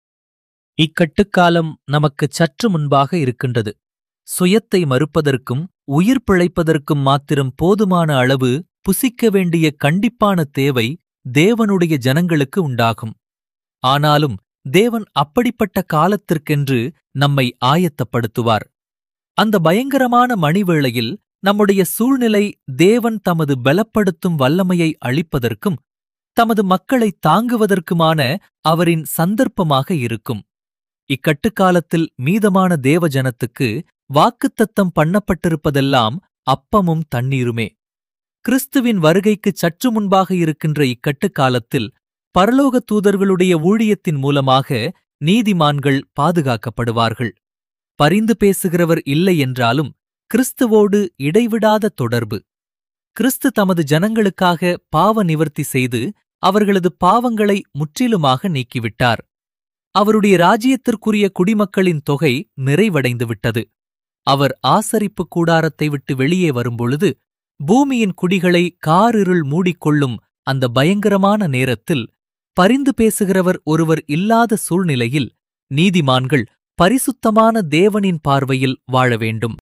இக்கட்டுக்காலம் நமக்குச் சற்று முன்பாக இருக்கின்றது சுயத்தை மறுப்பதற்கும் உயிர் பிழைப்பதற்கும் மாத்திரம் போதுமான அளவு புசிக்க வேண்டிய கண்டிப்பான தேவை தேவனுடைய ஜனங்களுக்கு உண்டாகும் ஆனாலும் தேவன் அப்படிப்பட்ட காலத்திற்கென்று நம்மை ஆயத்தப்படுத்துவார் அந்த பயங்கரமான மணிவேளையில் நம்முடைய சூழ்நிலை தேவன் தமது பலப்படுத்தும் வல்லமையை அளிப்பதற்கும் தமது மக்களை தாங்குவதற்குமான அவரின் சந்தர்ப்பமாக இருக்கும் இக்கட்டுக்காலத்தில் மீதமான தேவ ஜனத்துக்கு வாக்குத்தத்தம் பண்ணப்பட்டிருப்பதெல்லாம் அப்பமும் தண்ணீருமே கிறிஸ்துவின் வருகைக்குச் சற்று முன்பாக இருக்கின்ற இக்கட்டுக்காலத்தில் பரலோக தூதர்களுடைய ஊழியத்தின் மூலமாக நீதிமான்கள் பாதுகாக்கப்படுவார்கள் பரிந்து பேசுகிறவர் இல்லை என்றாலும் கிறிஸ்துவோடு இடைவிடாத தொடர்பு கிறிஸ்து தமது ஜனங்களுக்காக பாவ நிவர்த்தி செய்து அவர்களது பாவங்களை முற்றிலுமாக நீக்கிவிட்டார் அவருடைய ராஜ்யத்திற்குரிய குடிமக்களின் தொகை நிறைவடைந்து விட்டது அவர் ஆசரிப்பு கூடாரத்தை விட்டு வெளியே வரும்பொழுது பூமியின் குடிகளை காரிருள் மூடிக்கொள்ளும் அந்த பயங்கரமான நேரத்தில் பரிந்து பேசுகிறவர் ஒருவர் இல்லாத சூழ்நிலையில் நீதிமான்கள் பரிசுத்தமான தேவனின் பார்வையில் வாழ வேண்டும்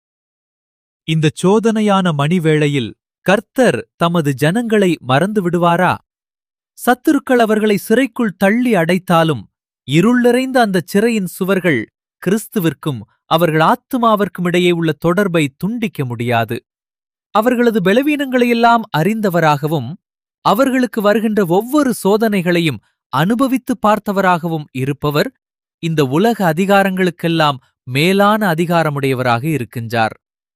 இந்தச் சோதனையான மணிவேளையில் கர்த்தர் தமது ஜனங்களை மறந்து விடுவாரா சத்துருக்கள் அவர்களை சிறைக்குள் தள்ளி அடைத்தாலும் இருள் நிறைந்த அந்தச் சிறையின் சுவர்கள் கிறிஸ்துவிற்கும் அவர்கள் ஆத்துமாவிற்கும் இடையே உள்ள தொடர்பை துண்டிக்க முடியாது அவர்களது பலவீனங்களையெல்லாம் அறிந்தவராகவும் அவர்களுக்கு வருகின்ற ஒவ்வொரு சோதனைகளையும் அனுபவித்து பார்த்தவராகவும் இருப்பவர் இந்த உலக அதிகாரங்களுக்கெல்லாம் மேலான அதிகாரமுடையவராக இருக்கின்றார்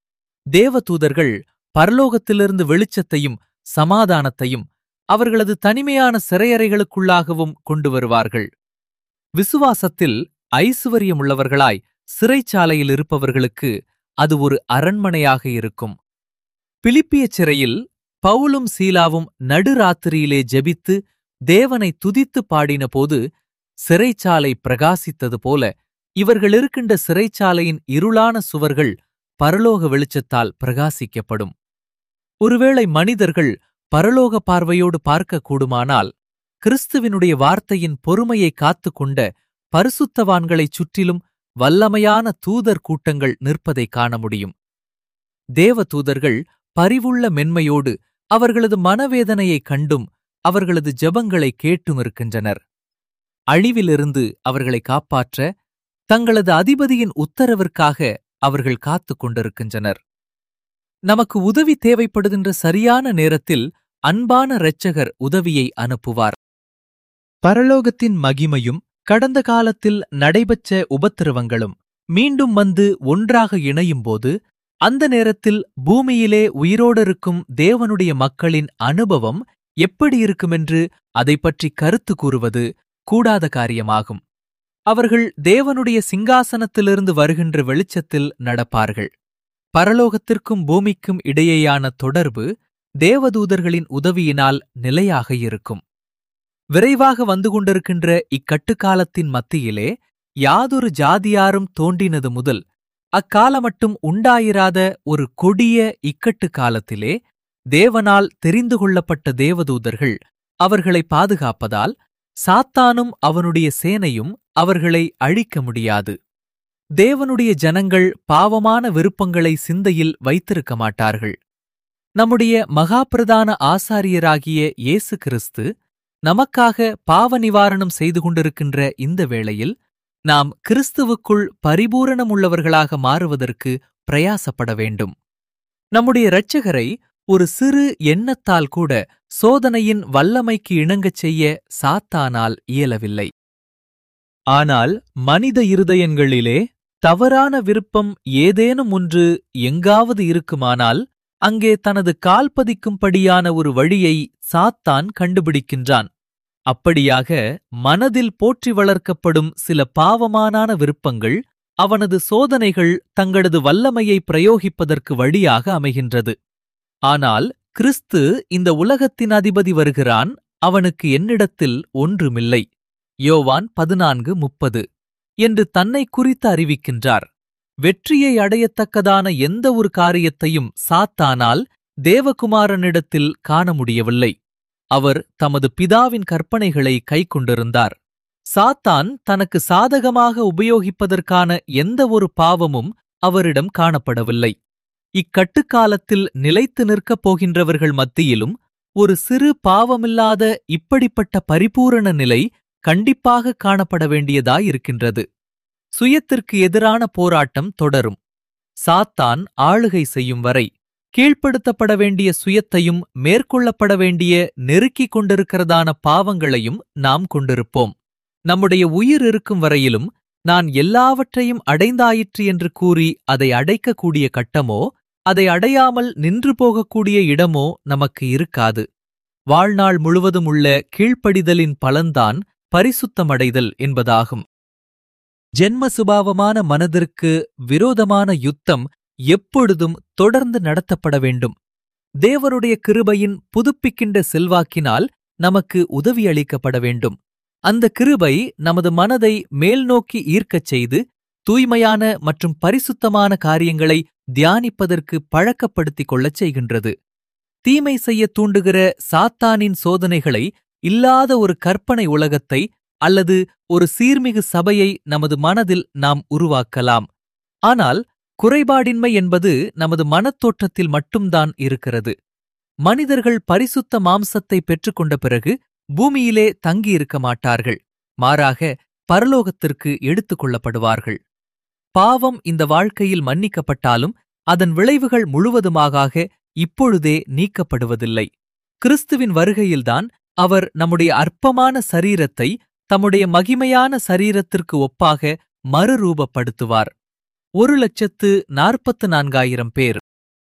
தேவதூதர்கள் பரலோகத்திலிருந்து வெளிச்சத்தையும் சமாதானத்தையும் அவர்களது தனிமையான சிறையறைகளுக்குள்ளாகவும் கொண்டு வருவார்கள் விசுவாசத்தில் ஐசுவரியமுள்ளவர்களாய் சிறைச்சாலையில் இருப்பவர்களுக்கு அது ஒரு அரண்மனையாக இருக்கும் பிலிப்பியச் சிறையில் பவுலும் சீலாவும் நடுராத்திரியிலே ஜெபித்து தேவனை துதித்து பாடினபோது சிறைச்சாலை பிரகாசித்தது போல இவர்கள் இருக்கின்ற சிறைச்சாலையின் இருளான சுவர்கள் பரலோக வெளிச்சத்தால் பிரகாசிக்கப்படும் ஒருவேளை மனிதர்கள் பரலோக பார்வையோடு பார்க்க கூடுமானால் கிறிஸ்துவினுடைய வார்த்தையின் பொறுமையை காத்துக்கொண்ட பரிசுத்தவான்களைச் சுற்றிலும் வல்லமையான தூதர் கூட்டங்கள் நிற்பதைக் காண முடியும் தேவ தூதர்கள் பரிவுள்ள மென்மையோடு அவர்களது மனவேதனையைக் கண்டும் அவர்களது ஜெபங்களை கேட்டும் இருக்கின்றனர் அழிவிலிருந்து அவர்களை காப்பாற்ற தங்களது அதிபதியின் உத்தரவிற்காக அவர்கள் காத்துக் கொண்டிருக்கின்றனர் நமக்கு உதவி தேவைப்படுகின்ற சரியான நேரத்தில் அன்பான இரட்சகர் உதவியை அனுப்புவார் பரலோகத்தின் மகிமையும் கடந்த காலத்தில் நடைபெற்ற உபத்திரவங்களும் மீண்டும் வந்து ஒன்றாக இணையும்போது அந்த நேரத்தில் பூமியிலே உயிரோடிருக்கும் தேவனுடைய மக்களின் அனுபவம் எப்படி இருக்குமென்று அதைப் பற்றி கருத்து கூறுவது கூடாத காரியமாகும் அவர்கள் தேவனுடைய சிங்காசனத்திலிருந்து வருகின்ற வெளிச்சத்தில் நடப்பார்கள் பரலோகத்திற்கும் பூமிக்கும் இடையேயான தொடர்பு தேவதூதர்களின் உதவியினால் நிலையாக இருக்கும் விரைவாக வந்து கொண்டிருக்கின்ற இக்கட்டுக்காலத்தின் மத்தியிலே யாதொரு ஜாதியாரும் தோன்றினது முதல் அக்காலமட்டும் உண்டாயிராத ஒரு கொடிய இக்கட்டு காலத்திலே தேவனால் தெரிந்து கொள்ளப்பட்ட தேவதூதர்கள் அவர்களை பாதுகாப்பதால் சாத்தானும் அவனுடைய சேனையும் அவர்களை அழிக்க முடியாது தேவனுடைய ஜனங்கள் பாவமான விருப்பங்களை சிந்தையில் வைத்திருக்க மாட்டார்கள் நம்முடைய மகாபிரதான ஆசாரியராகிய இயேசு கிறிஸ்து நமக்காக பாவ நிவாரணம் செய்து கொண்டிருக்கின்ற இந்த வேளையில் நாம் கிறிஸ்துவுக்குள் பரிபூரணமுள்ளவர்களாக மாறுவதற்கு பிரயாசப்பட வேண்டும் நம்முடைய இரட்சகரை ஒரு சிறு எண்ணத்தால் கூட சோதனையின் வல்லமைக்கு இணங்கச் செய்ய சாத்தானால் இயலவில்லை ஆனால் மனித இருதயங்களிலே தவறான விருப்பம் ஏதேனும் ஒன்று எங்காவது இருக்குமானால் அங்கே தனது கால் பதிக்கும்படியான ஒரு வழியை சாத்தான் கண்டுபிடிக்கின்றான் அப்படியாக மனதில் போற்றி வளர்க்கப்படும் சில பாவமானான விருப்பங்கள் அவனது சோதனைகள் தங்களது வல்லமையை பிரயோகிப்பதற்கு வழியாக அமைகின்றது ஆனால் கிறிஸ்து இந்த உலகத்தின் அதிபதி வருகிறான் அவனுக்கு என்னிடத்தில் ஒன்றுமில்லை யோவான் பதினான்கு முப்பது என்று தன்னை குறித்து அறிவிக்கின்றார் வெற்றியை அடையத்தக்கதான எந்த ஒரு காரியத்தையும் சாத்தானால் தேவகுமாரனிடத்தில் காண முடியவில்லை அவர் தமது பிதாவின் கற்பனைகளை கைக்கொண்டிருந்தார் சாத்தான் தனக்கு சாதகமாக உபயோகிப்பதற்கான எந்த ஒரு பாவமும் அவரிடம் காணப்படவில்லை இக்கட்டுக்காலத்தில் நிலைத்து நிற்கப் போகின்றவர்கள் மத்தியிலும் ஒரு சிறு பாவமில்லாத இப்படிப்பட்ட பரிபூரண நிலை கண்டிப்பாக காணப்பட வேண்டியதாயிருக்கின்றது சுயத்திற்கு எதிரான போராட்டம் தொடரும் சாத்தான் ஆளுகை செய்யும் வரை கீழ்ப்படுத்தப்பட வேண்டிய சுயத்தையும் மேற்கொள்ளப்பட வேண்டிய நெருக்கிக் கொண்டிருக்கிறதான பாவங்களையும் நாம் கொண்டிருப்போம் நம்முடைய உயிர் இருக்கும் வரையிலும் நான் எல்லாவற்றையும் அடைந்தாயிற்று என்று கூறி அதை அடைக்கக்கூடிய கட்டமோ அதை அடையாமல் நின்று போகக்கூடிய இடமோ நமக்கு இருக்காது வாழ்நாள் முழுவதும் உள்ள கீழ்ப்படிதலின் பலன்தான் பரிசுத்தமடைதல் என்பதாகும் ஜென்ம சுபாவமான மனதிற்கு விரோதமான யுத்தம் எப்பொழுதும் தொடர்ந்து நடத்தப்பட வேண்டும் தேவருடைய கிருபையின் புதுப்பிக்கின்ற செல்வாக்கினால் நமக்கு உதவி அளிக்கப்பட வேண்டும் அந்த கிருபை நமது மனதை மேல்நோக்கி ஈர்க்கச் செய்து தூய்மையான மற்றும் பரிசுத்தமான காரியங்களை தியானிப்பதற்கு பழக்கப்படுத்திக் கொள்ளச் செய்கின்றது தீமை செய்ய தூண்டுகிற சாத்தானின் சோதனைகளை இல்லாத ஒரு கற்பனை உலகத்தை அல்லது ஒரு சீர்மிகு சபையை நமது மனதில் நாம் உருவாக்கலாம் ஆனால் குறைபாடின்மை என்பது நமது மனத்தோற்றத்தில் மட்டும்தான் இருக்கிறது மனிதர்கள் பரிசுத்த மாம்சத்தை பெற்றுக்கொண்ட பிறகு பூமியிலே தங்கியிருக்க மாட்டார்கள் மாறாக பரலோகத்திற்கு எடுத்துக் கொள்ளப்படுவார்கள் பாவம் இந்த வாழ்க்கையில் மன்னிக்கப்பட்டாலும் அதன் விளைவுகள் முழுவதுமாக இப்பொழுதே நீக்கப்படுவதில்லை கிறிஸ்துவின் வருகையில்தான் அவர் நம்முடைய அற்பமான சரீரத்தை தம்முடைய மகிமையான சரீரத்திற்கு ஒப்பாக மறுரூபப்படுத்துவார் ஒரு லட்சத்து நாற்பத்து நான்காயிரம் பேர்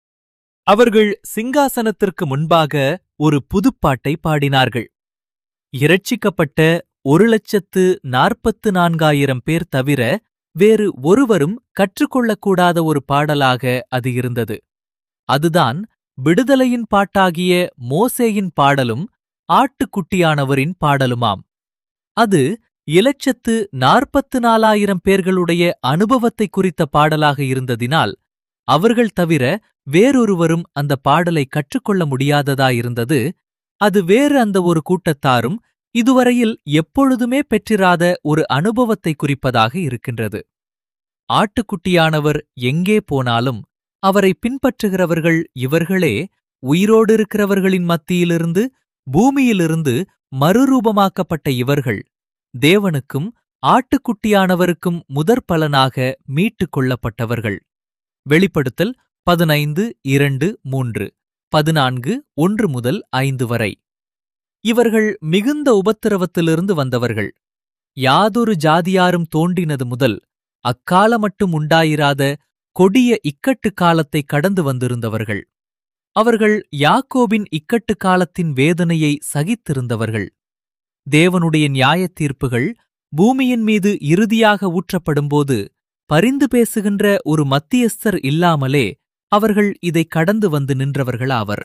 அவர்கள் சிங்காசனத்திற்கு முன்பாக ஒரு புதுப்பாட்டை பாடினார்கள் இரட்சிக்கப்பட்ட ஒரு லட்சத்து நாற்பத்து நான்காயிரம் பேர் தவிர வேறு ஒருவரும் கற்றுக்கொள்ளக்கூடாத ஒரு பாடலாக அது இருந்தது அதுதான் விடுதலையின் பாட்டாகிய மோசேயின் பாடலும் ஆட்டுக்குட்டியானவரின் பாடலுமாம் அது இலட்சத்து நாற்பத்து நாலாயிரம் பேர்களுடைய அனுபவத்தை குறித்த பாடலாக இருந்ததினால் அவர்கள் தவிர வேறொருவரும் அந்த பாடலை கற்றுக்கொள்ள முடியாததாயிருந்தது அது வேறு அந்த ஒரு கூட்டத்தாரும் இதுவரையில் எப்பொழுதுமே பெற்றிராத ஒரு அனுபவத்தை குறிப்பதாக இருக்கின்றது ஆட்டுக்குட்டியானவர் எங்கே போனாலும் அவரை பின்பற்றுகிறவர்கள் இவர்களே உயிரோடு இருக்கிறவர்களின் மத்தியிலிருந்து பூமியிலிருந்து மறுரூபமாக்கப்பட்ட இவர்கள் தேவனுக்கும் ஆட்டுக்குட்டியானவருக்கும் முதற் பலனாக மீட்டுக் கொள்ளப்பட்டவர்கள் வெளிப்படுத்தல் பதினைந்து இரண்டு மூன்று பதினான்கு ஒன்று முதல் ஐந்து வரை இவர்கள் மிகுந்த உபத்திரவத்திலிருந்து வந்தவர்கள் யாதொரு ஜாதியாரும் தோன்றினது முதல் அக்கால மட்டும் உண்டாயிராத கொடிய இக்கட்டு காலத்தை கடந்து வந்திருந்தவர்கள் அவர்கள் யாக்கோபின் இக்கட்டு காலத்தின் வேதனையை சகித்திருந்தவர்கள் தேவனுடைய நியாயத் தீர்ப்புகள் பூமியின் மீது இறுதியாக ஊற்றப்படும்போது பரிந்து பேசுகின்ற ஒரு மத்தியஸ்தர் இல்லாமலே அவர்கள் இதை கடந்து வந்து நின்றவர்களாவர்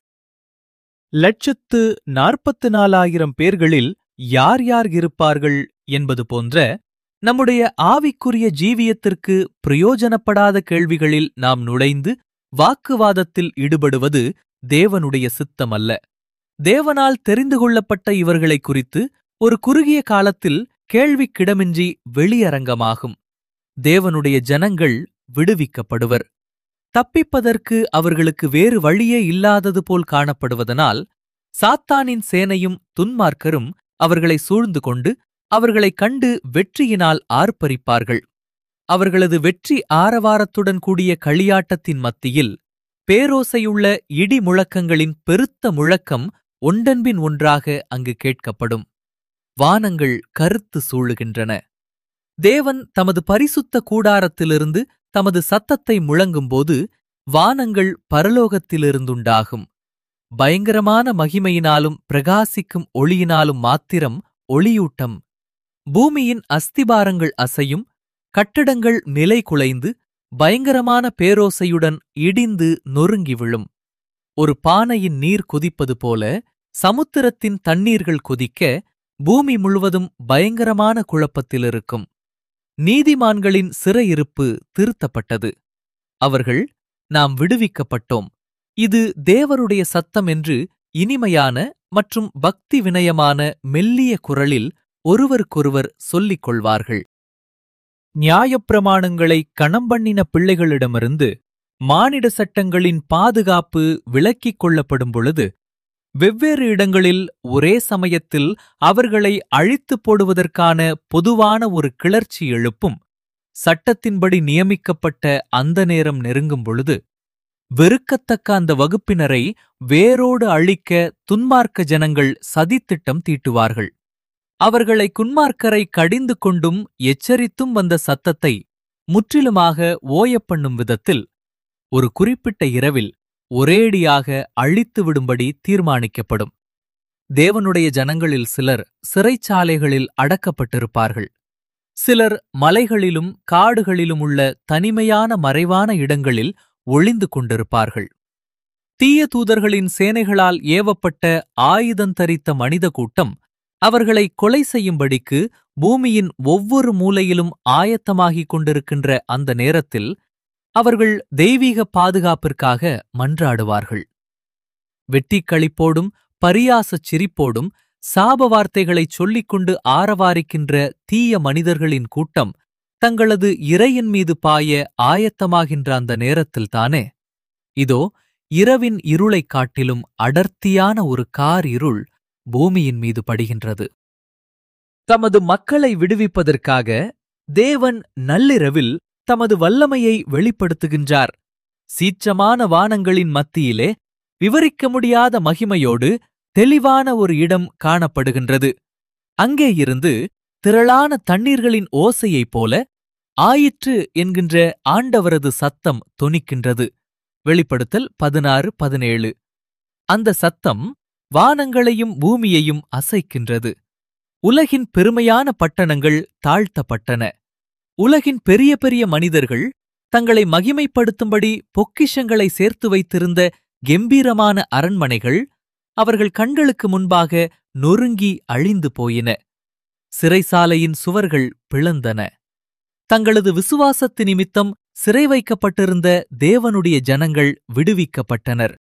லட்சத்து நாற்பத்து நாலாயிரம் பேர்களில் யார் யார் இருப்பார்கள் என்பது போன்ற நம்முடைய ஆவிக்குரிய ஜீவியத்திற்கு பிரயோஜனப்படாத கேள்விகளில் நாம் நுழைந்து வாக்குவாதத்தில் ஈடுபடுவது தேவனுடைய சித்தமல்ல தேவனால் தெரிந்து கொள்ளப்பட்ட இவர்களை குறித்து ஒரு குறுகிய காலத்தில் கேள்விக்கிடமின்றி வெளியரங்கமாகும் தேவனுடைய ஜனங்கள் விடுவிக்கப்படுவர் தப்பிப்பதற்கு அவர்களுக்கு வேறு வழியே இல்லாதது போல் காணப்படுவதனால் சாத்தானின் சேனையும் துன்மார்க்கரும் அவர்களை சூழ்ந்து கொண்டு அவர்களைக் கண்டு வெற்றியினால் ஆர்ப்பரிப்பார்கள் அவர்களது வெற்றி ஆரவாரத்துடன் கூடிய களியாட்டத்தின் மத்தியில் பேரோசையுள்ள இடி முழக்கங்களின் பெருத்த முழக்கம் ஒன்றன்பின் ஒன்றாக அங்கு கேட்கப்படும் வானங்கள் கருத்து சூழுகின்றன தேவன் தமது பரிசுத்த கூடாரத்திலிருந்து தமது சத்தத்தை முழங்கும்போது வானங்கள் பரலோகத்திலிருந்துண்டாகும் பயங்கரமான மகிமையினாலும் பிரகாசிக்கும் ஒளியினாலும் மாத்திரம் ஒளியூட்டம் பூமியின் அஸ்திபாரங்கள் அசையும் கட்டடங்கள் நிலை குலைந்து பயங்கரமான பேரோசையுடன் இடிந்து நொறுங்கி விழும் ஒரு பானையின் நீர் கொதிப்பது போல சமுத்திரத்தின் தண்ணீர்கள் கொதிக்க பூமி முழுவதும் பயங்கரமான குழப்பத்தில் இருக்கும் நீதிமான்களின் சிறையிருப்பு திருத்தப்பட்டது அவர்கள் நாம் விடுவிக்கப்பட்டோம் இது தேவருடைய சத்தம் என்று இனிமையான மற்றும் பக்தி வினயமான மெல்லிய குரலில் ஒருவருக்கொருவர் சொல்லிக் கொள்வார்கள் நியாயப்பிரமாணங்களை கணம்பண்ணின பிள்ளைகளிடமிருந்து மானிட சட்டங்களின் பாதுகாப்பு விலக்கிக் கொள்ளப்படும் பொழுது வெவ்வேறு இடங்களில் ஒரே சமயத்தில் அவர்களை அழித்துப் போடுவதற்கான பொதுவான ஒரு கிளர்ச்சி எழுப்பும் சட்டத்தின்படி நியமிக்கப்பட்ட அந்த நேரம் நெருங்கும் பொழுது வெறுக்கத்தக்க அந்த வகுப்பினரை வேரோடு அழிக்க துன்மார்க்க ஜனங்கள் சதித்திட்டம் தீட்டுவார்கள் அவர்களை குன்மார்க்கரை கடிந்து கொண்டும் எச்சரித்தும் வந்த சத்தத்தை முற்றிலுமாக ஓயப்பண்ணும் விதத்தில் ஒரு குறிப்பிட்ட இரவில் ஒரேடியாக அழித்து விடும்படி தீர்மானிக்கப்படும் தேவனுடைய ஜனங்களில் சிலர் சிறைச்சாலைகளில் அடக்கப்பட்டிருப்பார்கள் சிலர் மலைகளிலும் காடுகளிலும் உள்ள தனிமையான மறைவான இடங்களில் ஒளிந்து கொண்டிருப்பார்கள் தீய தூதர்களின் சேனைகளால் ஏவப்பட்ட ஆயுதந்தரித்த மனித கூட்டம் அவர்களை கொலை செய்யும்படிக்கு பூமியின் ஒவ்வொரு மூலையிலும் ஆயத்தமாகிக் கொண்டிருக்கின்ற அந்த நேரத்தில் அவர்கள் தெய்வீக பாதுகாப்பிற்காக மன்றாடுவார்கள் வெட்டிக்களிப்போடும் பரியாசச் சிரிப்போடும் சாப வார்த்தைகளைச் சொல்லிக் கொண்டு ஆரவாரிக்கின்ற தீய மனிதர்களின் கூட்டம் தங்களது இறையின் மீது பாய ஆயத்தமாகின்ற அந்த நேரத்தில்தானே இதோ இரவின் இருளைக் காட்டிலும் அடர்த்தியான ஒரு கார் இருள் பூமியின் மீது படுகின்றது தமது மக்களை விடுவிப்பதற்காக தேவன் நள்ளிரவில் தமது வல்லமையை வெளிப்படுத்துகின்றார் சீற்றமான வானங்களின் மத்தியிலே விவரிக்க முடியாத மகிமையோடு தெளிவான ஒரு இடம் காணப்படுகின்றது அங்கே இருந்து திரளான தண்ணீர்களின் ஓசையைப் போல ஆயிற்று என்கின்ற ஆண்டவரது சத்தம் தொனிக்கின்றது வெளிப்படுத்தல் பதினாறு பதினேழு அந்த சத்தம் வானங்களையும் பூமியையும் அசைக்கின்றது உலகின் பெருமையான பட்டணங்கள் தாழ்த்தப்பட்டன உலகின் பெரிய பெரிய மனிதர்கள் தங்களை மகிமைப்படுத்தும்படி பொக்கிஷங்களை சேர்த்து வைத்திருந்த கெம்பீரமான அரண்மனைகள் அவர்கள் கண்களுக்கு முன்பாக நொறுங்கி அழிந்து போயின சிறைசாலையின் சுவர்கள் பிளந்தன தங்களது விசுவாசத்து நிமித்தம் சிறை வைக்கப்பட்டிருந்த தேவனுடைய ஜனங்கள் விடுவிக்கப்பட்டனர்